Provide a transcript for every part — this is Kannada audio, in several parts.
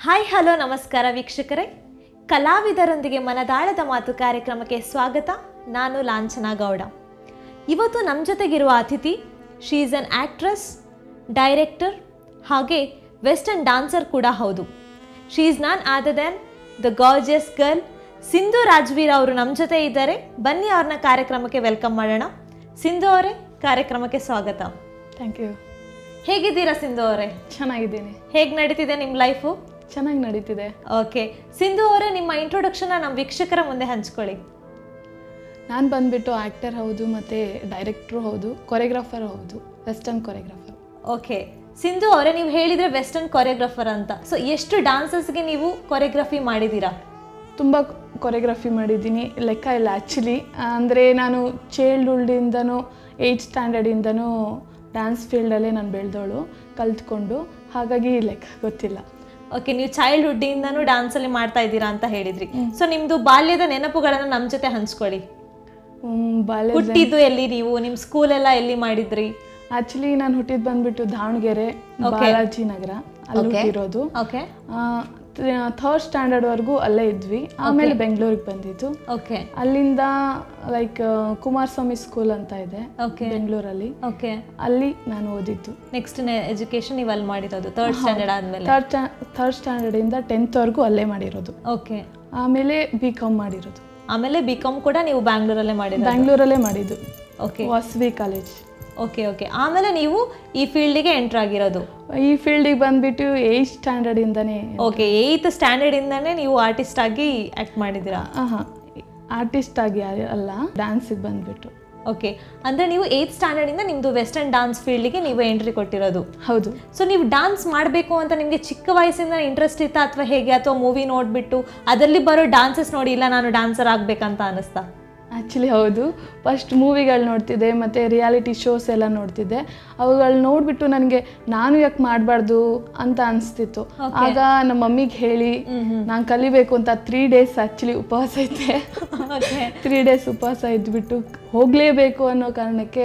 ಹಾಯ್ ಹಲೋ ನಮಸ್ಕಾರ ವೀಕ್ಷಕರೇ ಕಲಾವಿದರೊಂದಿಗೆ ಮನದಾಳದ ಮಾತು ಕಾರ್ಯಕ್ರಮಕ್ಕೆ ಸ್ವಾಗತ ನಾನು ಲಾಂಛನಾ ಗೌಡ ಇವತ್ತು ನಮ್ಮ ಜೊತೆಗಿರುವ ಅತಿಥಿ she is an actress director ಹಾಗೆ ವೆಸ್ಟರ್ನ್ ಡಾನ್ಸರ್ ಕೂಡ ಹೌದು she is none other than the gorgeous girl Sindhu Rajveer ಅವರು ನಮ್ಮ ಜೊತೆ ಇದ್ದಾರೆ ಬನ್ನಿ ಅವ್ರನ್ನ ಕಾರ್ಯಕ್ರಮಕ್ಕೆ ವೆಲ್ಕಮ್ ಮಾಡೋಣ ಸಿಂಧು ಅವರೇ ಕಾರ್ಯಕ್ರಮಕ್ಕೆ ಸ್ವಾಗತ ಥ್ಯಾಂಕ್ ಯು ಹೇಗಿದ್ದೀರಾ ಸಿಂಧು ಅವರೇ ಚೆನ್ನಾಗಿದ್ದೀನಿ ಹೇಗೆ ನಡೀತಿದೆ ನಿಮ್ಮ ಲೈಫು ಚೆನ್ನಾಗಿ ನಡೀತಿದೆ ಓಕೆ ಸಿಂಧು ಅವರೇ ನಿಮ್ಮ ಇಂಟ್ರೊಡಕ್ಷನ್ ನಮ್ಮ ವೀಕ್ಷಕರ ಮುಂದೆ ಹಂಚ್ಕೊಳ್ಳಿ ನಾನು ಬಂದ್ಬಿಟ್ಟು ಆ್ಯಕ್ಟರ್ ಹೌದು ಮತ್ತು ಡೈರೆಕ್ಟ್ರು ಹೌದು ಕೊರಿಯೋಗ್ರಾಫರ್ ಹೌದು ವೆಸ್ಟರ್ನ್ ಕೊರಿಯೋಗ್ರಾಫರ್ ಓಕೆ ಸಿಂಧು ಅವರೇ ನೀವು ಹೇಳಿದ್ರೆ ವೆಸ್ಟರ್ನ್ ಕೊರಿಯೋಗ್ರಾಫರ್ ಅಂತ ಸೊ ಎಷ್ಟು ಡಾನ್ಸಸ್ಗೆ ನೀವು ಕೊರಿಯೋಗ್ರಫಿ ಮಾಡಿದ್ದೀರಾ ತುಂಬ ಕೊರಿಯೋಗ್ರಫಿ ಮಾಡಿದ್ದೀನಿ ಲೆಕ್ಕ ಇಲ್ಲ ಆ್ಯಕ್ಚುಲಿ ಅಂದರೆ ನಾನು ಚೈಲ್ಡ್ಹುಡ್ಡಿಂದನೂ ಏಯ್ಟ್ ಸ್ಟ್ಯಾಂಡರ್ಡಿಂದನೂ ಡ್ಯಾನ್ಸ್ ಫೀಲ್ಡಲ್ಲೇ ನಾನು ಬೆಳೆದವಳು ಕಲ್ತ್ಕೊಂಡು ಹಾಗಾಗಿ ಲೆಕ್ಕ ಗೊತ್ತಿಲ್ಲ ಓಕೆ ನೀವು ಚೈಲ್ಡ್ಹುಡ್ಡಿಂದನೂ ಡಾನ್ಸಲ್ಲಿ ಮಾಡ್ತಾ ಇದ್ದೀರಾ ಅಂತ ಹೇಳಿದ್ರಿ ಸೊ ನಿಮ್ದು ಬಾಲ್ಯದ ನೆನಪುಗಳನ್ನ ನಮ್ಮ ಜೊತೆ ಹಂಚ್ಕೊಳ್ಳಿ ಹ್ಮ್, ಬಾಲ್ಯ ಹುಟ್ಟಿದ್ದು ಎಲ್ಲಿ ನೀವು ನಿಮ್ಮ ಸ್ಕೂಲೆಲ್ಲ ಎಲ್ಲಿ ಮಾಡಿದ್ರಿ ಆ್ಯಕ್ಚುಲಿ ನಾನು ಹುಟ್ಟಿದ್ದು ಬಂದ್ಬಿಟ್ಟು ದಾವಣಗೆರೆ ಬಾಲಾಜಿ ನಗರ ಅಲ್ಲಿ ಹುಟ್ಟಿರೋದು ಓಕೆ ಥರ್ಡ್ ಸ್ಟ್ಯಾಂಡರ್ಡ್ವರೆಗೂ ಅಲ್ಲೇ ಇದ್ವಿ ಆಮೇಲೆ ಬೆಂಗಳೂರಿಗೆ ಬಂದಿದ್ದು ಓಕೆ ಅಲ್ಲಿಂದ ಲೈಕ್ ಕುಮಾರಸ್ವಾಮಿ ಸ್ಕೂಲ್ ಅಂತ ಇದೆ ಓಕೆ ಬೆಂಗಳೂರಲ್ಲಿ ಓಕೆ ಅಲ್ಲಿ ನಾನು ಓದಿದ್ದು ನೆಕ್ಸ್ಟ್ ಎಜುಕೇಶನ್ ನೀವು ಅಲ್ಲಿ ಮಾಡಿರೋದು ಥರ್ಡ್ ಸ್ಟ್ಯಾಂಡರ್ಡ್ ಆದಮೇಲೆ ಥರ್ಡ್ ಥರ್ಡ್ ಸ್ಟ್ಯಾಂಡರ್ಡಿಂದ ಟೆಂತ್ವರೆಗೂ ಅಲ್ಲೇ ಮಾಡಿರೋದು ಓಕೆ ಆಮೇಲೆ ಬಿ ಕಾಮ್ ಮಾಡಿರೋದು ಆಮೇಲೆ ಬಿ ಕಾಮ್ ಕೂಡ ನೀವು ಬ್ಯಾಂಗ್ಳೂರಲ್ಲೇ ಮಾಡಿರೋದು ಬ್ಯಾಂಗ್ಳೂರಲ್ಲೇ ಮಾಡಿದ್ದು okay Vasavi college okay okay ಆಮೇಲೆ ನೀವು ಈ ಫೀಲ್ಡಿಗೆ ಎಂಟರ್ ಆಗಿರೋದು ಈ ಫೀಲ್ಡಿಗೆ ಬಂದ್ಬಿಟ್ಟು ಏಯ್ಟ್ ಸ್ಟ್ಯಾಂಡರ್ಡಿಂದನೇ ಓಕೆ ಏಯ್ತ್ ಸ್ಟ್ಯಾಂಡರ್ಡ್ ಇಂದಾನೆ ನೀವು ಆರ್ಟಿಸ್ಟ್ ಆಗಿ ಆಕ್ಟ್ ಮಾಡಿದ್ದೀರಾ ಹಾಂ ಆರ್ಟಿಸ್ಟ್ ಆಗಿ ಅಲ್ಲ ಡ್ಯಾನ್ಸಿಗೆ ಬಂದ್ಬಿಟ್ಟು ಓಕೆ ಅಂದ್ರೆ ನೀವು ಏಯ್ತ್ ಸ್ಟ್ಯಾಂಡರ್ಡ್ ಇಂದ ನಿಮ್ದು ವೆಸ್ಟರ್ನ್ ಡಾನ್ಸ್ ಫೀಲ್ಡಿಗೆ ನೀವು ಎಂಟ್ರಿ ಕೊಟ್ಟಿರೋದು ಹೌದು ಸೊ ನೀವು ಡಾನ್ಸ್ ಮಾಡಬೇಕು ಅಂತ ನಿಮಗೆ ಚಿಕ್ಕ ವಯಸ್ಸಿಂದ ಇಂಟ್ರೆಸ್ಟ್ ಇತ್ತಾ ಅಥವಾ ಹೇಗೆ ಅಥವಾ ಮೂವಿ ನೋಡಿಬಿಟ್ಟು ಅದರಲ್ಲಿ ಬರೋ ಡಾನ್ಸಸ್ ನೋಡಿ ಇಲ್ಲ ನಾನು ಡಾನ್ಸರ್ ಆಗ್ಬೇಕಂತ ಅನಿಸ್ತಾ ಆ್ಯಕ್ಚುಲಿ ಹೌದು ಫಸ್ಟ್ ಮೂವಿಗಳು ನೋಡ್ತಿದ್ದೆ ಮತ್ತು ರಿಯಾಲಿಟಿ ಶೋಸ್ ಎಲ್ಲ ನೋಡ್ತಿದ್ದೆ ಅವುಗಳು ನೋಡಿಬಿಟ್ಟು ನನಗೆ ನಾನು ಯಾಕೆ ಮಾಡಬಾರ್ದು ಅಂತ ಅನಿಸ್ತಿತ್ತು ಆಗ ನಮ್ಮ ಮಮ್ಮಿಗೆ ಹೇಳಿ ನಾನು ಕಲಿಬೇಕು ಅಂತ ತ್ರೀ ಡೇಸ್ ಆ್ಯಕ್ಚುಲಿ ಉಪವಾಸ ಇದ್ದೆ ಓಕೆ ತ್ರೀ ಡೇಸ್ ಉಪವಾಸ ಇದ್ಬಿಟ್ಟು ಹೋಗಲೇಬೇಕು ಅನ್ನೋ ಕಾರಣಕ್ಕೆ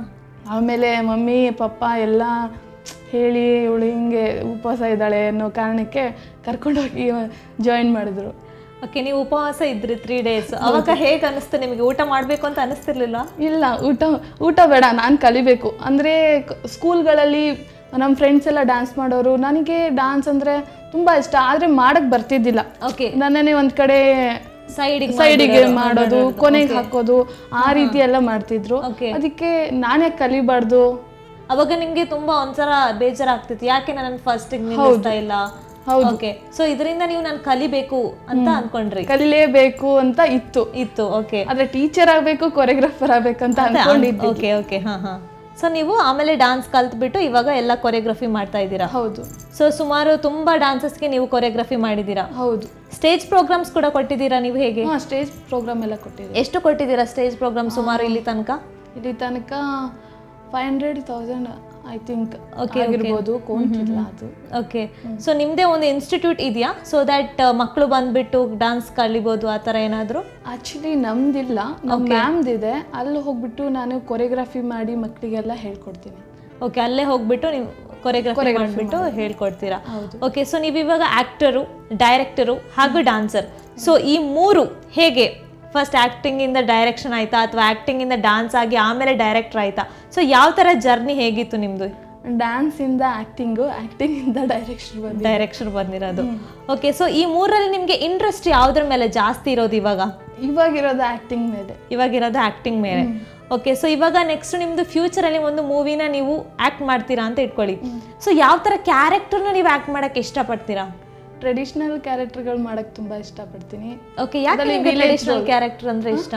ಆಮೇಲೆ ಮಮ್ಮಿ ಪಪ್ಪ ಎಲ್ಲ ಹೇಳಿ ಇವಳು ಹಿಂಗೆ ಉಪವಾಸ ಇದ್ದಾಳೆ ಅನ್ನೋ ಕಾರಣಕ್ಕೆ ಕರ್ಕೊಂಡೋಗಿ ಜಾಯಿನ್ ಮಾಡಿದ್ರು ಓಕೆ ನೀವು ಉಪವಾಸ ಇದ್ರಿ ತ್ರೀ ಡೇಸ್ ಅವಾಗ ಹೇಗೆ ಅನಿಸ್ತು ನಿಮಗೆ ಊಟ ಮಾಡಬೇಕು ಅಂತ ಅನಿಸ್ತಿರ್ಲಿಲ್ಲ ಇಲ್ಲ ಊಟ ಊಟ ಬೇಡ ನಾನು ಕಲಿಬೇಕು ಅಂದರೆ ಸ್ಕೂಲ್ಗಳಲ್ಲಿ ನಮ್ಮ ಫ್ರೆಂಡ್ಸ್ ಎಲ್ಲ ಡ್ಯಾನ್ಸ್ ಮಾಡೋರು ನನಗೆ ಡ್ಯಾನ್ಸ್ ಅಂದರೆ ತುಂಬ ಇಷ್ಟ ಆದರೆ ಮಾಡೋಕ್ಕೆ ಬರ್ತಿದ್ದಿಲ್ಲ ಓಕೆ ನನ್ನನ್ನೇ ಒಂದು ಕಡೆ ಸೈಡಿಗೆ ಸೈಡಿಗೆ ಮಾಡೋದು ಕೊನೆಗೆ ಹಾಕೋದು ಆ ರೀತಿ ಎಲ್ಲ ಮಾಡ್ತಿದ್ರು Okay. ಅದಕ್ಕೆ ನಾನೇ ಕಲಿಬಾರ್ದು ಅವಾಗ ನಿಮ್ಗೆ ತುಂಬಾ ಒಂಥರ ಬೇಜಾರಾಗ್ತಿತ್ತು ಯಾಕೆ ನನ್ನ ಫಸ್ಟ್ ನಿಲ್ಲಿಸ್ತಾ ಇಲ್ಲ ಓಕೆ ಸೊ ಇದರಿಂದ ನೀವು ನಾನು ಕಲಿಬೇಕು ಅಂತ ಅನ್ಕೊಂಡ್ರಿ ಕಲಿಲೇಬೇಕು ಅಂತ ಇತ್ತು ಇತ್ತು ಓಕೆ ಆದ್ರೆ ಟೀಚರ್ ಆಗಬೇಕು ಕೊರಿಯೋಗ್ರಾಫರ್ ಆಗ್ಬೇಕಂತ ಅನ್ಕೊಂಡಿದ್ದೆ ಓಕೆ ಓಕೆ ಹಾ ಹಾ ಸೊ ನೀವು ಆಮೇಲೆ ಡಾನ್ಸ್ ಕಲ್ತ್ಬಿಟ್ಟು ಇವಾಗ ಎಲ್ಲ ಕೊರಿಯೋಗ್ರಫಿ ಮಾಡ್ತಾ ಇದ್ದೀರಾ ಹೌದು ಸೊ ಸುಮಾರು ತುಂಬಾ ಡಾನ್ಸಸ್ಗೆ ನೀವು ಕೊರಿಯೋಗ್ರಫಿ ಮಾಡಿದ್ದೀರಾ ಹೌದು ಸ್ಟೇಜ್ ಪ್ರೋಗ್ರಾಮ್ಸ್ ಕೂಡ ಕೊಟ್ಟಿದ್ದೀರಾ ನೀವು ಹೇಗೆ ಹಾ ಸ್ಟೇಜ್ ಪ್ರೋಗ್ರಾಮ್ ಎಲ್ಲ ಕೊಟ್ಟಿದ್ದೆ ಎಷ್ಟು ಕೊಟ್ಟಿದ್ದೀರಾ ಸ್ಟೇಜ್ ಪ್ರೋಗ್ರಾಮ್ ಸುಮಾರು ಇಲ್ಲಿ ತನಕ ಇಲ್ಲಿ ತನಕ five hundred thousand I think ಆಗಿರ್ಬೋದು ಕೌಂಟ್ ಇಲ್ಲ ಅದು ಓಕೆ ಸೊ ನಿಮ್ಮದೇ ಒಂದು ಇನ್ಸ್ಟಿಟ್ಯೂಟ್ ಇದೆಯಾ ಸೊ ದ್ಯಾಟ್ ಮಕ್ಕಳು ಬಂದ್ಬಿಟ್ಟು ಡಾನ್ಸ್ ಕಲಿಬೋದು ಆ ಥರ ಏನಾದರೂ ಆಕ್ಚುಲಿ ನಮ್ದಿಲ್ಲ ನಮ್ಮ ಮ್ಯಾಮ್ದಿದೆ ಅಲ್ಲಿ ಹೋಗ್ಬಿಟ್ಟು ನಾನು ಕೊರಿಯೋಗ್ರಫಿ ಮಾಡಿ ಮಕ್ಕಳಿಗೆಲ್ಲ ಹೇಳ್ಕೊಡ್ತೀನಿ ಓಕೆ ಅಲ್ಲೇ ಹೋಗ್ಬಿಟ್ಟು ನೀವು ಕೊರಿಯೋಗ್ರಫಿ ಮಾಡಿಬಿಟ್ಟು ಹೇಳ್ಕೊಡ್ತೀರಾ ಓಕೆ ಸೊ ನೀವು ಇವಾಗ ಆ್ಯಕ್ಟರು ಡೈರೆಕ್ಟರು ಹಾಗೂ ಡಾನ್ಸರ್ ಸೊ ಈ ಮೂರು ಹೇಗೆ ಫಸ್ಟ್ ಆ್ಯಕ್ಟಿಂಗಿಂದ ಡೈರೆಕ್ಷನ್ ಆಯ್ತಾ ಅಥವಾ ಆ್ಯಕ್ಟಿಂಗಿಂದ ಡಾನ್ಸ್ ಆಗಿ ಆಮೇಲೆ ಡೈರೆಕ್ಟರ್ ಆಯ್ತಾ ಸೊ ಯಾವ ಥರ ಜರ್ನಿ ಹೇಗಿತ್ತು ನಿಮ್ಮದು ಡ್ಯಾನ್ಸ್ ಇಂದ ಆಕ್ಟಿಂಗು ಆಕ್ಟಿಂಗ್ ಇಂದ ಡೈರೆಕ್ಷನ್ ಬಂದು ಡೈರೆಕ್ಷನ್ ಬಂದಿರೋದು ಓಕೆ ಸೊ ಈ ಮೂರಲ್ಲಿ ನಿಮಗೆ ಇಂಟ್ರೆಸ್ಟ್ ಯಾವುದ್ರ ಮೇಲೆ ಜಾಸ್ತಿ ಇರೋದು ಇವಾಗ ಇವಾಗಿರೋದು ಆಕ್ಟಿಂಗ್ ಮೇಲೆ ಇವಾಗಿರೋದು ಆ್ಯಕ್ಟಿಂಗ್ ಮೇಲೆ ಓಕೆ ಸೊ ಇವಾಗ ನೆಕ್ಸ್ಟ್ ನಿಮ್ಮದು ಫ್ಯೂಚರಲ್ಲಿ ಒಂದು ಮೂವಿನ ನೀವು ಆ್ಯಕ್ಟ್ ಮಾಡ್ತೀರಾ ಅಂತ ಇಟ್ಕೊಳ್ಳಿ ಸೊ ಯಾವ ಥರ ಕ್ಯಾರೆಕ್ಟರ್ನ ನೀವು ಆ್ಯಕ್ಟ್ ಮಾಡೋಕ್ಕೆ ಇಷ್ಟಪಡ್ತೀರಾ ಟ್ರೆಡಿಷ್ನಲ್ ಕ್ಯಾರೆಕ್ಟರ್ಗಳು ಮಾಡಕ್ ತುಂಬಾ ಇಷ್ಟಪಡ್ತೀನಿ ಓಕೆ ಯಾಕೆ ನಿಮಗೆ ಟ್ರೆಡಿಷನಲ್ ಕ್ಯಾರೆಕ್ಟರ್ ಅಂದ್ರೆ ಇಷ್ಟ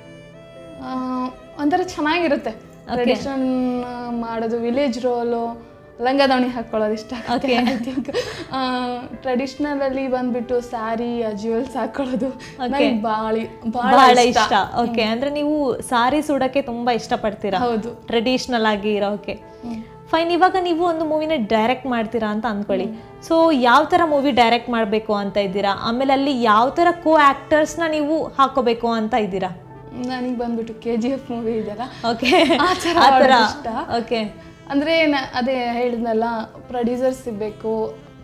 ಆ, ಒಂಥರ ಚೆನ್ನಾಗಿರುತ್ತೆ ಟ್ರೆಡಿಷನ್ ಮಾಡೋದು ವಿಲೇಜ್ ರೋಲು ಲಂಗ ದಾವಣಿ ಹಾಕೊಳ್ಳೋದು ಇಷ್ಟ ಆಗುತ್ತೆ ಐ ಥಿಂಕ್ ಟ್ರೆಡಿಷ್ನಲ್ ಅಲ್ಲಿ ಬಂದ್ಬಿಟ್ಟು ಸ್ಯಾರಿ ಜ್ಯುವೆಲ್ಸ್ ಹಾಕೊಳ್ಳೋದು ನನಗೆ ಬಾಳಿ ಬಹಳ ಬಹಳ ಇಷ್ಟ ಓಕೆ ಅಂದ್ರೆ ನೀವು ಸಾರಿ ಸುಡಕ್ಕೆ ತುಂಬಾ ಇಷ್ಟಪಡ್ತೀರಾ ಹೌದು ಟ್ರೆಡಿಷನಲ್ ಆಗಿ ಇರೋಕೆ ಫೈನ್ ಇವಾಗ ನೀವು ಒಂದು ಮೂವಿನ ಡೈರೆಕ್ಟ್ ಮಾಡ್ತೀರಾ ಅಂತ ಅಂದ್ಕೊಳ್ಳಿ ಸೊ ಯಾವ ಥರ ಮೂವಿ ಡೈರೆಕ್ಟ್ ಮಾಡಬೇಕು ಅಂತ ಇದ್ದೀರಾ ಆಮೇಲೆ ಅಲ್ಲಿ ಯಾವ ಥರ ಕೋ ಆ್ಯಕ್ಟರ್ಸ್ನ ನೀವು ಹಾಕೋಬೇಕು ಅಂತ ಇದ್ದೀರಾ ನನಗೆ ಬಂದ್ಬಿಟ್ಟು ಕೆ ಜಿ ಎಫ್ ಮೂವಿ ಇದೆಲ್ಲ ಓಕೆ ಆ ಥರ ಆ ಥರ ಮಾಡೋದು ಇಷ್ಟ ಓಕೆ ಅಂದರೆ ಅದೇ ಹೇಳಿದ್ನಲ್ಲ ಪ್ರೊಡ್ಯೂಸರ್ ಸಿಗಬೇಕು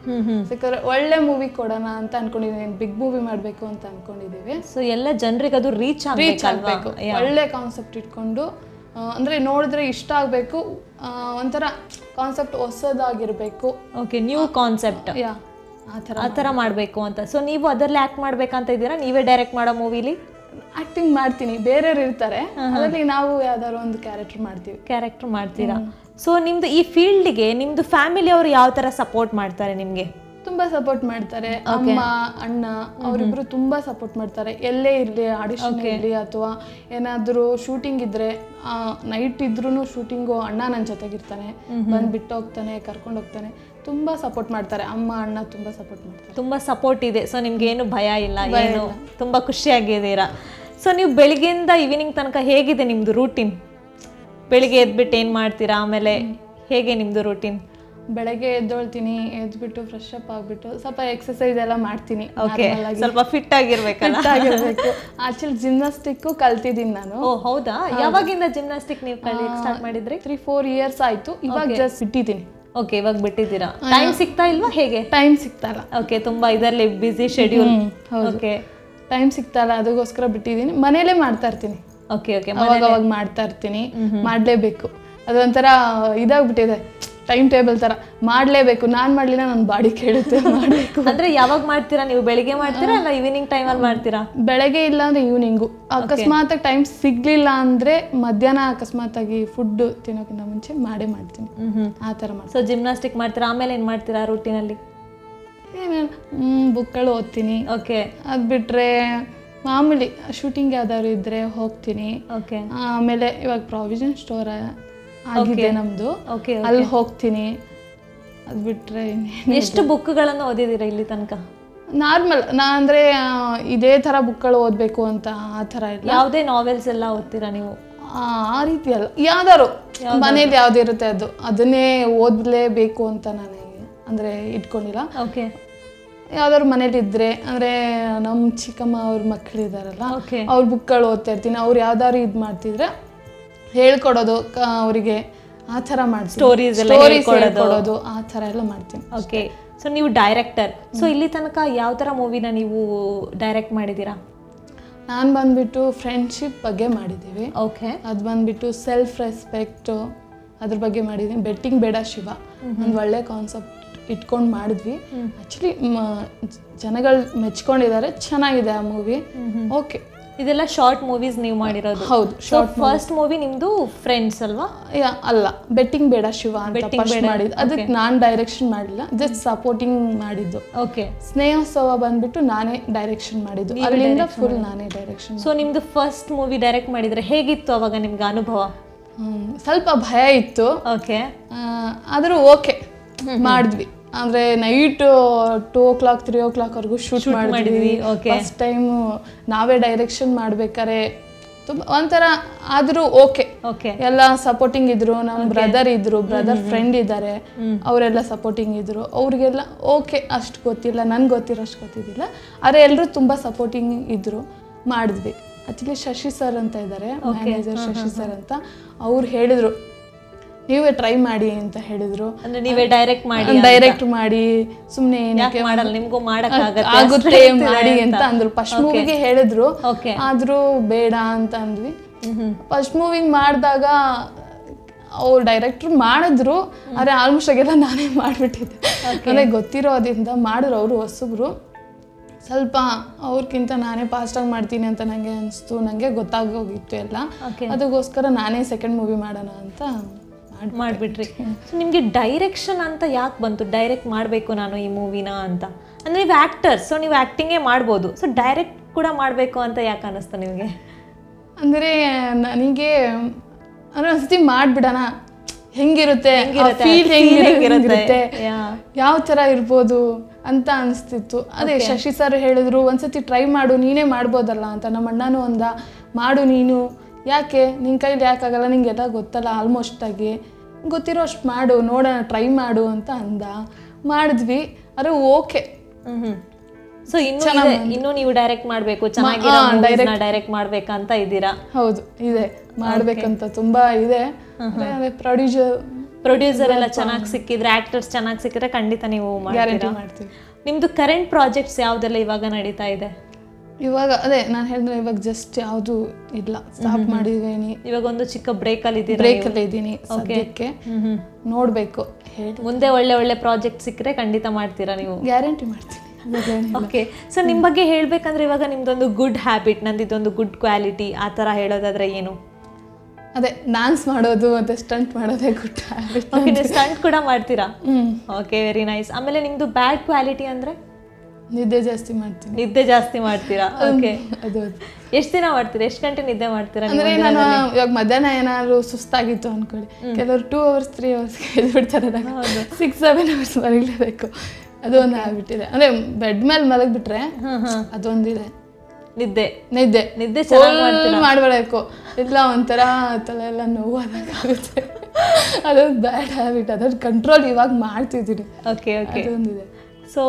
ಹ್ಮ್ ಹ್ಮ್ ಸಿಕ್ಕಿದ್ರೆ ಒಳ್ಳೆ ಮೂವಿ ಕೊಡೋಣ ಅಂತ ಅನ್ಕೊಂಡಿದ್ದೀನಿ ಬಿಗ್ ಮೂವಿ ಮಾಡಬೇಕು ಅಂತ ಅನ್ಕೊಂಡಿದ್ದೀವಿ ಸೊ ಎಲ್ಲ ಜನರಿಗೆ ಅದು ರೀಚ್ ರೀಚ್ ಆಗ್ಬೇಕಲ್ವಾ ಆಗಬೇಕು ಒಳ್ಳೆ ಕಾನ್ಸೆಪ್ಟ್ ಇಟ್ಕೊಂಡು ಆ, ಅಂದ್ರೆ ನೋಡಿದ್ರೆ ಇಷ್ಟ ಆಗಬೇಕು ಒಂಥರ ಕಾನ್ಸೆಪ್ಟ್ ಹೊಸದಾಗಿರ್ಬೇಕು ಓಕೆ ನ್ಯೂ ಕಾನ್ಸೆಪ್ಟ್ ಯಾ ಆ ಥರ ಆ ಥರ ಮಾಡಬೇಕು ಅಂತ ಸೊ ನೀವು ಅದರಲ್ಲಿ ಆ್ಯಕ್ಟ್ ಮಾಡ್ಬೇಕಂತ ಇದ್ದೀರಾ ನೀವೇ ಡೈರೆಕ್ಟ್ ಮಾಡೋ ಮೂವಿಲಿ ಆಕ್ಟಿಂಗ್ ಮಾಡ್ತೀನಿ ಬೇರೆಯವ್ರು ಇರ್ತಾರೆ ಅದರಲ್ಲಿ ನಾವು ಯಾವ್ದಾದ್ರು ಒಂದು ಕ್ಯಾರೆಕ್ಟರ್ ಮಾಡ್ತೀವಿ ಕ್ಯಾರೆಕ್ಟರ್ ಮಾಡ್ತೀರಾ ಸೊ ನಿಮ್ದು ಈ ಫೀಲ್ಡ್ಗೆ ನಿಮ್ದು ಫ್ಯಾಮಿಲಿ ಅವರು ಯಾವ ಥರ ಸಪೋರ್ಟ್ ಮಾಡ್ತಾರೆ ನಿಮಗೆ ತುಂಬಾ ಸಪೋರ್ಟ್ ಮಾಡ್ತಾರೆ ಅಮ್ಮ ಅಣ್ಣ ಅವರಿಬ್ರು ತುಂಬಾ ಸಪೋರ್ಟ್ ಮಾಡ್ತಾರೆ ಎಲ್ಲೇ ಇರ್ಲಿ ಆಡಿಷನ್ ಇರಲಿ ಅಥವಾ ಏನಾದರೂ ಶೂಟಿಂಗ್ ಇದ್ರೆ ನೈಟ್ ಇದ್ರೂ ಶೂಟಿಂಗು ಅಣ್ಣ ನನ್ನ ಜೊತೆಗಿರ್ತಾನೆ ಬಂದು ಬಿಟ್ಟು ಹೋಗ್ತಾನೆ ಕರ್ಕೊಂಡು ಹೋಗ್ತಾನೆ ತುಂಬಾ ಸಪೋರ್ಟ್ ಮಾಡ್ತಾರೆ ಅಮ್ಮ ಅಣ್ಣ ತುಂಬಾ ಸಪೋರ್ಟ್ ಮಾಡ್ತಾರೆ ತುಂಬ ಸಪೋರ್ಟ್ ಇದೆ ಸೊ ನಿಮ್ಗೆ ಏನು ಭಯ ಇಲ್ಲ ಏನು ತುಂಬ ಖುಷಿಯಾಗಿದ್ದೀರಾ ಸೊ ನೀವು ಬೆಳಿಗ್ಗೆಯಿಂದ ಈವ್ನಿಂಗ್ ತನಕ ಹೇಗಿದೆ ನಿಮ್ಮದು ರೂಟೀನ್ ಬೆಳಿಗ್ಗೆ ಎದ್ಬಿಟ್ಟು ಏನು ಮಾಡ್ತೀರಾ ಆಮೇಲೆ ಹೇಗೆ ನಿಮ್ಮದು ರೂಟೀನ್ ಬೆಳಗ್ಗೆ ಎದ್ದೊಳ್ತೀನಿ ಎದ್ಬಿಟ್ಟು ಫ್ರೆಶ್ ಅಪ್ ಆಗ್ಬಿಟ್ಟು ಸ್ವಲ್ಪ ಎಕ್ಸಸೈಸ್ ಎಲ್ಲ ಮಾಡ್ತೀನಿ ಓಕೆ normal ಆಗಿ. ಸ್ವಲ್ಪ ಫಿಟ್ ಆಗಿರ್ಬೇಕಲ್ಲ Fit ಆಗಿರ್ಬೇಕು ಆಕ್ಚುಲಿ ಜಿಮ್ನಾಸ್ಟಿಕ್ಕು ಕಲ್ತಿದ್ದೀನಿ ನಾನು ಓ ಹೌದಾ ಯಾವಾಗಿಂದ ಜಿಮ್ನಾಸ್ಟಿಕ್ ನೀವು ಕಲಿಯಕ್ಕೆ ಸ್ಟಾರ್ಟ್ ಮಾಡಿದ್ರಿ ತ್ರೀ ಫೋರ್ ಇಯರ್ಸ್ ಆಯ್ತು ಇವಾಗ ಜಸ್ಟ್ ಬಿಟ್ಟಿದ್ದೀನಿ ಓಕೆ ಇವಾಗ ಬಿಟ್ಟಿದ್ದೀರಾ ಟೈಮ್ ಸಿಗ್ತಾ ಇಲ್ವಾ ಹೇಗೆ ಟೈಮ್ ಸಿಗ್ತಾರ ಓಕೆ ತುಂಬಾ ಇದರಲ್ಲಿ ಬಿಸಿ ಶೆಡ್ಯೂಲ್ ಓಕೆ ಟೈಮ್ ಸಿಗ್ತಾರ ಅದಕ್ಕೋಸ್ಕರ ಬಿಟ್ಟಿದ್ದೀನಿ ಮನೇಲೇ ಮಾಡ್ತಾ ಇರ್ತೀನಿ ಓಕೆ ಓಕೆ ಅವಾಗ ಅವಾಗ ಮಾಡ್ತಾ ಇರ್ತೀನಿ ಮಾಡಲೇಬೇಕು ಅದೊಂಥರ ಇದಾಗ್ಬಿಟ್ಟಿದೆ ಟೈಮ್ ಟೇಬಲ್ ತರ ಮಾಡಲೇಬೇಕು ನಾನು ಮಾಡ್ಲಿಲ್ಲ ನನ್ನ ಬಾಡಿ ಕೇಳುತ್ತೆ ಮಾಡಬೇಕು ಅಂದ್ರೆ ಯಾವಾಗ ಮಾಡ್ತೀರಾ ನೀವು ಬೆಳಿಗ್ಗೆ ಮಾಡ್ತೀರಾ ಅಲ್ಲ ಈವ್ನಿಂಗ್ ಟೈಮಲ್ಲಿ ಮಾಡ್ತೀರಾ ಬೆಳಗ್ಗೆ ಇಲ್ಲ ಅಂದ್ರೆ ಈವ್ನಿಂಗು ಅಕಸ್ಮಾತ್ ಟೈಮ್ ಸಿಗ್ಲಿಲ್ಲ ಅಂದ್ರೆ ಮಧ್ಯಾಹ್ನ ಅಕಸ್ಮಾತ್ ಆಗಿ ಫುಡ್ ತಿನ್ನೋಕ್ಕಿಂತ ಮುಂಚೆ ಮಾಡೇ ಮಾಡ್ತೀನಿ ಹ್ಮ್ ಹ್ಮ್ ಆ ಥರ ಮಾಡ್ತೀನಿ ಸೊ ಜಿಮ್ನಾಸ್ಟಿಕ್ ಮಾಡ್ತೀರಾ ಆಮೇಲೆ ಏನು ಮಾಡ್ತೀರಾ ರೂಟೀನಲ್ಲಿ ಏನೇನು ಬುಕ್ಗಳು ಓದ್ತೀನಿ ಓಕೆ ಅದು ಬಿಟ್ಟರೆ ಮಾಮೂಲಿ ಶೂಟಿಂಗ್ ಯಾವ್ದಾದ್ರು ಇದ್ದರೆ ಹೋಗ್ತೀನಿ ಓಕೆ ಆಮೇಲೆ ಇವಾಗ ಪ್ರಾವಿಷನ್ ಸ್ಟೋರ್ ಆಗಿದೆ ನಮ್ಮದು ಓಕೆ ಅಲ್ಲಿ ಹೋಗ್ತೀನಿ ಅದು ಬಿಟ್ಟರೆ ಎಷ್ಟು ಬುಕ್ಗಳನ್ನು ಓದಿದ್ದೀರಾ ಇಲ್ಲಿ ತನಕ ನಾರ್ಮಲ್ ನಾ ಅಂದರೆ ಇದೇ ಥರ ಬುಕ್ಗಳು ಓದಬೇಕು ಅಂತ ಆ ಥರ ಇಲ್ಲ ಯಾವುದೇ ನಾವೆಲ್ಸ್ ಎಲ್ಲ ಓದ್ತೀರಾ ನೀವು ಆ ಆ ರೀತಿ ಅಲ್ಲ ಯಾವ್ದಾರು ಮನೇಲಿ ಯಾವ್ದು ಇರುತ್ತೆ ಅದು ಅದನ್ನೇ ಓದಲೇಬೇಕು ಅಂತ ನಾನು ಅಂದರೆ ಇಟ್ಕೊಂಡಿಲ್ಲ ಓಕೆ ಯಾವ್ದಾದ್ರು ಮನೇಲಿ ಇದ್ರೆ ಅಂದ್ರೆ ನಮ್ಮ ಚಿಕ್ಕಮ್ಮ ಅವ್ರ ಮಕ್ಕಳಿದಾರಲ್ಲ ಓಕೆ ಅವ್ರ ಬುಕ್ಗಳು ಓದ್ತಾ ಇರ್ತೀನಿ ಅವ್ರು ಯಾವ್ದಾದ್ರು ಇದು ಮಾಡ್ತಿದ್ರೆ ಹೇಳ್ಕೊಡೋದು ಕ- ಅವರಿಗೆ ಆ ಥರ ಮಾಡ್ತೀನಿ Stories ಎಲ್ಲ Stories ಹೇಳ್ಕೊಡೋದು. ಹೇಳ್ಕೊಡೋದು ಆ ಥರ ಎಲ್ಲ ಮಾಡ್ತೀನಿ ಓಕೆ ಸೊ ನೀವು ಡೈರೆಕ್ಟರ್ ಸೊ ಇಲ್ಲಿ ತನಕ ಯಾವ ಥರ ಮೂವಿನ ನೀವು ಡೈರೆಕ್ಟ್ ಮಾಡಿದ್ದೀರಾ ನಾನು ಬಂದ್ಬಿಟ್ಟು ಫ್ರೆಂಡ್ಶಿಪ್ ಬಗ್ಗೆ ಮಾಡಿದ್ದೀವಿ ಓಕೆ ಅದು ಬಂದ್ಬಿಟ್ಟು ಸೆಲ್ಫ್ ರೆಸ್ಪೆಕ್ಟು ಅದ್ರ ಬಗ್ಗೆ ಮಾಡಿದ್ದೀನಿ ಬೆಟ್ಟಿಂಗ್ ಬೇಡ ಶಿವ ಒಂದು ಒಳ್ಳೆ ಕಾನ್ಸೆಪ್ಟ್ ಇಟ್ಕೊಂಡು ಮಾಡಿದ್ವಿ ಆ್ಯಕ್ಚುಲಿ ಜನಗಳು ಮೆಚ್ಕೊಂಡಿದ್ದಾರೆ ಚೆನ್ನಾಗಿದೆ ಆ ಮೂವಿ ಓಕೆ ಇದೆಲ್ಲ ಶಾರ್ಟ್ ಮೂವೀಸ್ ನೀವು ಮಾಡಿರೋದು ಹೌದು ಸೊ ಫಸ್ಟ್ ಮೂವಿ ನಿಮ್ದು ಫ್ರೆಂಡ್ಸ್ ಅಲ್ವಾ ಯಾ ಅಲ್ಲ ಬೆಟ್ಟಿಂಗ್ ಬೇಡ ಶಿವ ಅಂತ Betting ಫಸ್ಟ್ ಬೇಡ, ಮಾಡಿದ್ದು ಅದಕ್ಕೆ ನಾನು ಡೈರೆಕ್ಷನ್ ಮಾಡಿಲ್ಲ ಜಸ್ಟ್ ಸಪೋರ್ಟಿಂಗ್ ಮಾಡಿದ್ದು ಓಕೆ ಸ್ನೇಹೋತ್ಸವ ಬಂದ್ಬಿಟ್ಟು ನಾನೇ ಡೈರೆಕ್ಷನ್ ಮಾಡಿದ್ದು ಅಲ್ಲಿಂದ ಫುಲ್ ನಾನೇ ಡೈರೆಕ್ಷನ್ ಸೊ ನಿಮ್ದು ಫಸ್ಟ್ ಮೂವಿ ಡೈರೆಕ್ಟ್ ಮಾಡಿದ್ರೆ ಹೇಗಿತ್ತು ಅವಾಗ ನಿಮ್ಗೆ ಅನುಭವ ಸ್ವಲ್ಪ ಭಯ ಇತ್ತು ಓಕೆ ಆ, ಆದ್ರೂ ಓಕೆ ಮಾಡಿದ್ವಿ ಅಂದ್ರೆ night two o'clock three o'clock ವರೆಗೂ ಶೂಟ್ ಮಾಡಿದ್ವಿ ಮಾಡಿದ್ವಿ, okay. ಫಸ್ಟ್ ಟೈಮ್ ನಾವೇ ಡೈರೆಕ್ಷನ್ ಮಾಡ್ಬೇಕಾರೆ ತುಂಬ ಒಂಥರ ಆದ್ರೂ ಓಕೆ ಓಕೆ ಎಲ್ಲ ಸಪೋರ್ಟಿಂಗ್ ಇದ್ರು ನಮ್ಮ ಬ್ರದರ್ ಇದ್ರು ಬ್ರದರ್ ಫ್ರೆಂಡ್ ಇದ್ದಾರೆ ಅವರೆಲ್ಲ ಸಪೋರ್ಟಿಂಗ್ ಇದ್ರು ಅವ್ರಿಗೆಲ್ಲ ಓಕೆ ಅಷ್ಟು ಗೊತ್ತಿಲ್ಲ ನನ್ಗೆ ಗೊತ್ತಿರೋ ಅಷ್ಟು ಗೊತ್ತಿದ್ದಿಲ್ಲ ಆದರೆ ಎಲ್ಲರೂ ತುಂಬ ಸಪೋರ್ಟಿಂಗ್ ಇದ್ರು ಮಾಡಿದ್ವಿ ಆಕ್ಚುಲಿ ಶಶಿ ಸರ್ ಅಂತ ಇದ್ದಾರೆ ಮ್ಯಾನೇಜರ್ ಶಶಿ ಸರ್ ಅಂತ ಅವ್ರು ಹೇಳಿದ್ರು ನೀವೇ ಟ್ರೈ ಮಾಡಿ ಅಂತ ಹೇಳಿದ್ರು ಅಂದ್ರೆ ನೀವೇ ಡೈರೆಕ್ಟ್ ಮಾಡಿ ಡೈರೆಕ್ಟ್ ಮಾಡಿ ಸುಮ್ಮನೆ ಯಾಕೆ ಮಾಡಲ್ಲ ನಿಮ್ಗೂ ಮಾಡಕ್ ಆಗುತ್ತೆ ಮಾಡಿ ಅಂತ ಅಂದ್ರು ಫಸ್ಟ್ ಮೂವಿಗೆ ಹೇಳಿದ್ರು ಓಕೆ ಆದ್ರೂ ಬೇಡ ಅಂತ ಅಂದ್ವಿ ಹ್ಮ್ ಫಸ್ಟ್ ಮೂವಿಂಗ್ ಮಾಡಿದಾಗ ಅವ್ರು ಡೈರೆಕ್ಟ್ರು ಮಾಡಿದ್ರು ಆದರೆ ಆಲ್ಮೋಸ್ಟ್ ಆಗೆಲ್ಲ ನಾನೇ ಮಾಡಿಬಿಟ್ಟಿದ್ದೆ ಅಂದರೆ ಗೊತ್ತಿರೋದ್ರಿಂದ ಮಾಡಿದ್ರು ಅವರು ಹೊಸಬ್ರು ಸ್ವಲ್ಪ ಅವ್ರಿಗಿಂತ ನಾನೇ ಫಾಸ್ಟಾಗಿ ಮಾಡ್ತೀನಿ ಅಂತ ನನಗೆ ಅನಿಸ್ತು ನನಗೆ ಗೊತ್ತಾಗೋಗಿತ್ತು ಎಲ್ಲ ಓಕೆ ಅದಕ್ಕೋಸ್ಕರ ನಾನೇ ಸೆಕೆಂಡ್ ಮೂವಿ ಮಾಡೋಣ ಅಂತ ಮಾಡಿ ಮಾಡ್ಬಿಟ್ರಿ ಸೊ ನಿಮಗೆ ಡೈರೆಕ್ಷನ್ ಅಂತ ಯಾಕೆ ಬಂತು ಡೈರೆಕ್ಟ್ ಮಾಡಬೇಕು ನಾನು ಈ ಮೂವಿನ ಅಂತ ಅಂದ್ರೆ ನೀವು ಆಕ್ಟರ್ ಸೊ ನೀವು ಆ್ಯಕ್ಟಿಂಗೇ ಮಾಡ್ಬೋದು ಸೊ ಡೈರೆಕ್ಟ್ ಕೂಡ ಮಾಡಬೇಕು ಅಂತ ಯಾಕೆ ಅನ್ನಿಸ್ತು ನಿಮಗೆ ಅಂದರೆ ನನಗೆ ಅಂದರೆ ಒಂದ್ಸತಿ ಮಾಡಿಬಿಡೋಣ ಹೆಂಗಿರುತ್ತೆ ಹೆಂಗಿರುತ್ತೆ? ಫೀಲ್ Feel ಹೆಂಗಿರುತ್ತೆ Yeah. ಯಾವ ಥರ ಇರ್ಬೋದು ಅಂತ ಅನಿಸ್ತಿತ್ತು ಅದೇ ಶಶಿ ಸರ್ ಹೇಳಿದ್ರು ಒಂದ್ಸತಿ ಟ್ರೈ ಮಾಡು ನೀನೇ ಮಾಡ್ಬೋದಲ್ಲ ಅಂತ ನಮ್ಮ ಅಣ್ಣನೂ ಅಂದ ಮಾಡು ನೀನು ಯಾಕೆ ನಿನ್ನ ಕೈಲಿ ಯಾಕಾಗಲ್ಲ ನಿಂಗೆಲ್ಲ ಗೊತ್ತಲ್ಲ ಆಲ್ಮೋಸ್ಟ್ ಆಗಿ ಗೊತ್ತಿರೋ ಅಷ್ಟು ಮಾಡು ನೋಡೋಣ ಟ್ರೈ ಮಾಡು ಅಂತ ಅಂದ ಮಾಡಿದ್ವಿ ಆದರೆ ಓಕೆ ಹ್ಮ್ ಹ್ಮ್ ಸೊ ಇನ್ನು ಇದೆ, ಇನ್ನು ನೀವು ಡೈರೆಕ್ಟ್ ಮಾಡಬೇಕು ಚೆನ್ನಾಗಿರೋ ಡೈರೆಕ್ಟ್ ಮಾಡ್ಬೇಕಂತ ಇದ್ದೀರಾ ಹೌದು ಇದೆ ಮಾಡ್ಬೇಕಂತ ತುಂಬಾ ಇದೆ ಅದೇ ಪ್ರೊಡ್ಯೂಸರ್ ಪ್ರೊಡ್ಯೂಸರ್ ಎಲ್ಲ ಚೆನ್ನಾಗಿ ಸಿಕ್ಕಿದ್ರೆ ಆಕ್ಟರ್ಸ್ ಚೆನ್ನಾಗಿ ಸಿಕ್ಕಿದ್ರೆ ಖಂಡಿತ ನೀವು ಗ್ಯಾರಂಟಿ ಮಾಡ್ತೀರಾ ಮಾಡ್ತೀವಿ ನಿಮ್ದು ಕರೆಂಟ್ ಪ್ರಾಜೆಕ್ಟ್ಸ್ ಯಾವ್ದೆಲ್ಲ ಇವಾಗ ನಡೀತಾ ಇದೆ ಇವಾಗ ಅದೇ ನಾನು ಹೇಳಿದ್ರೆ ಇವಾಗ ಜಸ್ಟ್ ಯಾವುದು ಇಲ್ಲ ಸ್ಟಾಪ್ ಮಾಡಿದ್ದೀನಿ ಇವಾಗ ಒಂದು ಚಿಕ್ಕ ಬ್ರೇಕ್ ಅಲ್ಲಿ ಇದ್ದೀರಾ ಬ್ರೇಕ್ ಅಲ್ಲಿ ಇದ್ದೀನಿ ಸದ್ಯಕ್ಕೆ ಹ್ಮ್ ಹ್ಮ್ ನೋಡ್ಬೇಕು ಹೇಳಿ ಮುಂದೆ ಒಳ್ಳೆ ಒಳ್ಳೆ ಪ್ರಾಜೆಕ್ಟ್ ಸಿಕ್ಕರೆ ಖಂಡಿತ ಮಾಡ್ತೀರಾ ನೀವು ಗ್ಯಾರಂಟಿ ಮಾಡ್ತೀನಿ ಅದ್ರಲ್ಲೇನಿಲ್ಲ. ಓಕೆ ಸೊ ನಿಮ್ಮ ಬಗ್ಗೆ ಹೇಳ್ಬೇಕಂದ್ರೆ ಇವಾಗ ನಿಮ್ದೊಂದು ಗುಡ್ ಹ್ಯಾಬಿಟ್ ನಂದು ಇದೊಂದು ಗುಡ್ ಕ್ವಾಲಿಟಿ ಆ ಥರ ಹೇಳೋದಾದ್ರೆ ಏನು ಅದೇ ಡಾನ್ಸ್ ಮಾಡೋದು ಮತ್ತೆ ಸ್ಟಂಟ್ ಮಾಡೋದೇ ಗುಡ್ ಹ್ಯಾಬಿಟ್ ಓಕೆ ನೀವು ಸ್ಟಂಟ್ ಕೂಡ ಮಾಡ್ತೀರಾ ಹ್ಮ್ ಓಕೆ ವೆರಿ ನೈಸ್ ಆಮೇಲೆ ನಿಮ್ದು ಬ್ಯಾಡ್ ಕ್ವಾಲಿಟಿ ಅಂದ್ರೆ ನಿದ್ದೆ ಜಾಸ್ತಿ ಮಾಡ್ತೀನಿ ನಿದ್ದೆ ಜಾಸ್ತಿ ಮಾಡ್ತೀರಾ ಓಕೆ ಅದು ಎಷ್ಟು ದಿನ ಮಾಡ್ತೀರಾ ಎಷ್ಟು ಗಂಟೆ ನಿದ್ದೆ ಮಾಡ್ತೀರಾ ನೀವು ಅಂದ್ರೆ ನಾನು ಇವಾಗ ಮಧ್ಯಾಹ್ನ ಏನಾದ್ರು ಸುಸ್ತಾಗಿತ್ತು ಅನ್ಕೊಳ್ಳಿ ಕೆಲವರು ಟೂ ಅವರ್ಸ್ ತ್ರೀ ಅವರ್ಸ್ ಎದ್ದು ಬಿಡ್ತಾರೆ ಸಿಕ್ಸ್ ಸೆವೆನ್ ಅವರ್ಸ್ ಮಲಗಲೇಬೇಕು ಅದು ಒಂದು ಹ್ಯಾಬಿಟ್ ಇದೆ ಅಂದ್ರೆ ಬೆಡ್ ಮೇಲೆ ಮಲಗ್ಬಿಟ್ರೆ ಹ್ಮ್ ಹ್ಮ್ ಅದೊಂದಿದೆ ನಿದ್ದೆ ನಿದ್ದೆ ನಿದ್ದೆ ಚೆನ್ನಾಗಿ ಫುಲ್ ಮಾಡಬೇಕು ಇಲ್ಲ ಒಂಥರ ತಲೆ ಎಲ್ಲ ನೋವಾಗುತ್ತೆ ಅದೊಂದು ಬ್ಯಾಡ್ ಹ್ಯಾಬಿಟ್ ಅದ್ರ ಕಂಟ್ರೋಲ್ ಇವಾಗ ಮಾಡ್ತಿದ್ದೀನಿ ಓಕೆ ಓಕೆ ಅದೊಂದಿದೆ ಸೊ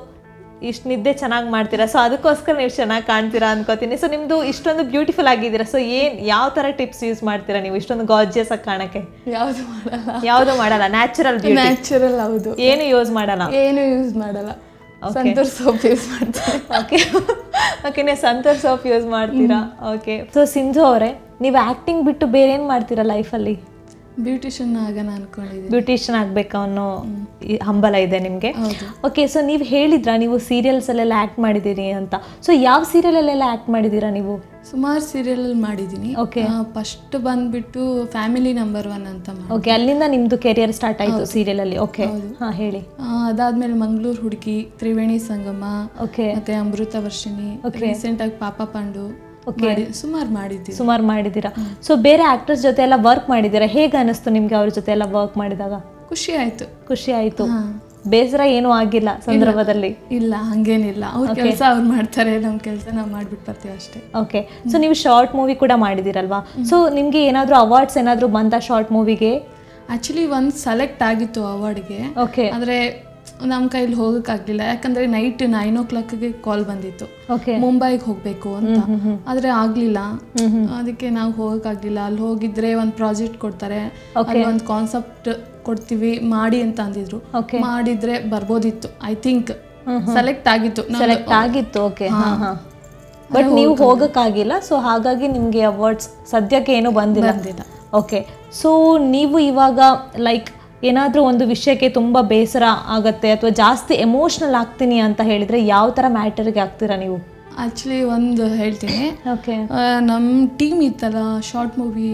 ಇಷ್ಟು ನಿದ್ದೆ ಚೆನ್ನಾಗಿ ಮಾಡ್ತೀರಾ ಸೊ ಅದಕ್ಕೋಸ್ಕರ ನೀವು ಚೆನ್ನಾಗಿ ಕಾಣ್ತೀರಾ ಅನ್ಕೋತೀನಿ ಸೊ ನಿಮ್ದು ಇಷ್ಟೊಂದು ಬ್ಯೂಟಿಫುಲ್ ಆಗಿದ್ದೀರಾ ಸೊ ಏನ್ ಯಾವ ತರ ಟಿಪ್ಸ್ ಯೂಸ್ ಮಾಡ್ತೀರಾ ನೀವು ಇಷ್ಟೊಂದು ಗಾರ್ಜಿಯಸ್ ಆಗಿ ಕಾಣಕ್ಕೆ ಯಾವುದು ಮಾಡಲ್ಲ ಯಾವುದು ಮಾಡಲ್ಲ ನ್ಯಾಚುರಲ್ ಬ್ಯೂಟಿ ನ್ಯಾಚುರಲ್ ಹೌದು ಏನು ಯೂಸ್ ಮಾಡಲ್ಲ ಏನು ಯೂಸ್ ಮಾಡಲ್ಲ ಸಂತೂರ್ ಸೋಪ್ ಯೂಸ್ ಮಾಡ್ತೀನಿ ಓಕೆ ಓಕೆ ನೀವು ಸಂತೋಷ್ ಸೋಪ್ ಯೂಸ್ ಮಾಡ್ತೀರಾ ಓಕೆ ಸೊ ಸಿಂಧು ಅವರೇ ನೀವು ಆ್ಯಕ್ಟಿಂಗ್ ಬಿಟ್ಟು ಬೇರೆ ಏನು ಮಾಡ್ತೀರಾ ಲೈಫಲ್ಲಿ ಬ್ಯೂಟಿಷಿಯನ್ ಆಗೋಣ ಅನ್ಕೊಂಡಿದ್ದೀನಿ ಬ್ಯೂಟಿಷಿಯನ್ ಆಗಬೇಕು ಅನ್ನೋ ಈ ಹಂಬಲ ಇದೆ ನಿಮಗೆ ಹೌದು ಓಕೆ ಸೊ ನೀವು ಹೇಳಿದ್ರಾ ನೀವು ಸೀರಿಯಲ್ಸಲ್ಲೆಲ್ಲ ಆ್ಯಕ್ಟ್ ಮಾಡಿದ್ದೀರಿ ಅಂತ ಸೊ ಯಾವ ಸೀರಿಯಲಲ್ಲೆಲ್ಲ ಆ್ಯಕ್ಟ್ ಮಾಡಿದ್ದೀರಾ ನೀವು ಸುಮಾರು ಸೀರಿಯಲ್ ಮಾಡಿದ್ದೀನಿ Okay. ಫಸ್ಟ್ ಬಂದ್ಬಿಟ್ಟು ಫ್ಯಾಮಿಲಿ ನಂಬರ್ ಒನ್ ಅಂತ ಮಾಡಿ ಓಕೆ ಅಲ್ಲಿಂದ ನಿಮ್ಮದು ಕೆರಿಯರ್ ಸ್ಟಾರ್ಟ್ ಆಯಿತು ಸೀರಿಯಲಲ್ಲಿ ಓಕೆ ಹಾಂ ಹೇಳಿ ಅದಾದ್ಮೇಲೆ ಮಂಗಳೂರು ಹುಡುಗಿ ತ್ರಿವೇಣಿ ಸಂಗಮ ಓಕೆ ಮತ್ತೆ ಅಮೃತ ವರ್ಷಿಣಿ ರೀಸೆಂಟ್ ಆಗಿ ಪಾಪ ಪಾಂಡು ಮಾಡಿ ಸುಮಾರು ಮಾಡಿದ್ದೀನಿ ಸುಮಾರು ಮಾಡಿದ್ದೀರಾ ಸೊ ಬೇರೆ ಆ್ಯಕ್ಟರ್ಸ್ ಜೊತೆ ಎಲ್ಲ ವರ್ಕ್ ಮಾಡಿದ್ದೀರಾ ಹೇಗೆ ಅನಿಸ್ತು ನಿಮಗೆ ಅವ್ರ ಜೊತೆ ಎಲ್ಲ ವರ್ಕ್ ಮಾಡಿದಾಗ ಖುಷಿ ಆಯ್ತು ಖುಷಿ ಆಯಿತು ಹಾ. ಬೇಸರ ಏನೂ ಆಗಿಲ್ಲ ಸಂದರ್ಭದಲ್ಲಿ ಇಲ್ಲ ಹಂಗೇನಿಲ್ಲ ಅವ್ರ ಕೆಲಸ ಅವ್ರು ಮಾಡ್ತಾರೆ ನಮ್ಮ ಕೆಲಸ ನಾವು ಮಾಡ್ಬಿಟ್ಟು ಬರ್ತೀವಿ ಅಷ್ಟೇ ಓಕೆ ಸೊ ನೀವು ಶಾರ್ಟ್ ಮೂವಿ ಕೂಡ ಮಾಡಿದ್ದೀರಲ್ವಾ ಸೊ ನಿಮಗೆ ಏನಾದರೂ ಅವಾರ್ಡ್ಸ್ ಏನಾದರೂ ಬಂತ ಶಾರ್ಟ್ ಮೂವಿಗೆ ಆಕ್ಚುಲಿ ಒಂದು ಸೆಲೆಕ್ಟ್ ಆಗಿತ್ತು ಅವಾರ್ಡ್ಗೆ ಓಕೆ ಆದರೆ ನಮ್ಮ ಕೈಲಿ ಹೋಗೋಕ್ಕಾಗಲಿಲ್ಲ ಯಾಕಂದ್ರೆ ನೈಟ್ ನೈನ್ ಓ ಕ್ಲಾಕ್ಗೆ ಕಾಲ್ ಬಂದಿತ್ತು ಓಕೆ ಮುಂಬೈಗೆ ಹೋಗಬೇಕು ಅಂತ ಆದರೆ ಆಗಲಿಲ್ಲ ಅದಕ್ಕೆ ನಾವು ಹೋಗೋಕ್ಕಾಗಲಿಲ್ಲ ಅಲ್ಲಿ ಹೋಗಿದ್ರೆ ಒಂದು ಪ್ರಾಜೆಕ್ಟ್ ಕೊಡ್ತಾರೆ ಅಲ್ಲಿ ಒಂದು ಕಾನ್ಸೆಪ್ಟ್ ಕೊಡ್ತೀವಿ ಮಾಡಿ ಅಂತ ಅಂದಿದ್ರು Okay. ಮಾಡಿದ್ರೆ ಬರ್ಬೋದಿತ್ತು ಐ ಥಿಂಕ್ ಸೆಲೆಕ್ಟ್ ಆಗಿತ್ತು ನಾವು- ಸೆಲೆಕ್ಟ್ ಆಗಿತ್ತು ಓಕೆ ಹಾಂ ಹಾಂ ಬಟ್ ನೀವು ಹೋಗೋಕ್ಕಾಗಿಲ್ಲ ಸೊ ಹಾಗಾಗಿ ನಿಮಗೆ ಅವಾರ್ಡ್ಸ್ ಸದ್ಯಕ್ಕೆ ಏನೂ ಬಂದಿಲ್ಲ ಬಂದಿಲ್ಲ. ಓಕೆ ಸೊ ನೀವು ಇವಾಗ ಲೈಕ್ ಏನಾದರೂ ಒಂದು ವಿಷಯಕ್ಕೆ ತುಂಬ ಬೇಸರ ಆಗತ್ತೆ ಅಥವಾ ಜಾಸ್ತಿ ಎಮೋಷ್ನಲ್ ಆಗ್ತೀನಿ ಅಂತ ಹೇಳಿದರೆ ಯಾವ ಥರ ಮ್ಯಾಟರ್ಗೆ ಆಗ್ತೀರಾ ನೀವು ಆಕ್ಚುಲಿ ಒಂದು ಹೇಳ್ತೀನಿ ಓಕೆ ನಮ್ಮ ಟೀಮ್ ಇತ್ತಲ್ಲ ಶಾರ್ಟ್ ಮೂವಿ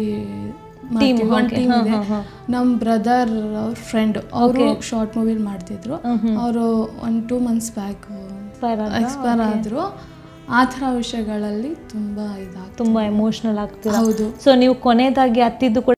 ಒಂದು ಟೀಮ್ ಇದೆ ನಮ್ಮ ಬ್ರದರ್ ಅವ್ರ ಫ್ರೆಂಡ್ ಅವರು ಶಾರ್ಟ್ ಮೂವಿಲಿ ಮಾಡ್ತಿದ್ರು ಅವರು ಒಂದು ಟೂ ಮಂತ್ಸ್ ಬ್ಯಾಕ್ ಎಕ್ಸ್ಪೈರ್ ಆದ್ರು ಆ ಥರ ವಿಷಯಗಳಲ್ಲಿ ತುಂಬ ಇದಾಗ್ತದೆ ತುಂಬ ಎಮೋಷ್ನಲ್ ಆಗ್ತೀರಾ ಹೌದು ಸೊ ನೀವು ಕೊನೆಯದಾಗಿ ಹತ್ತಿದ್ದು ಕೂಡ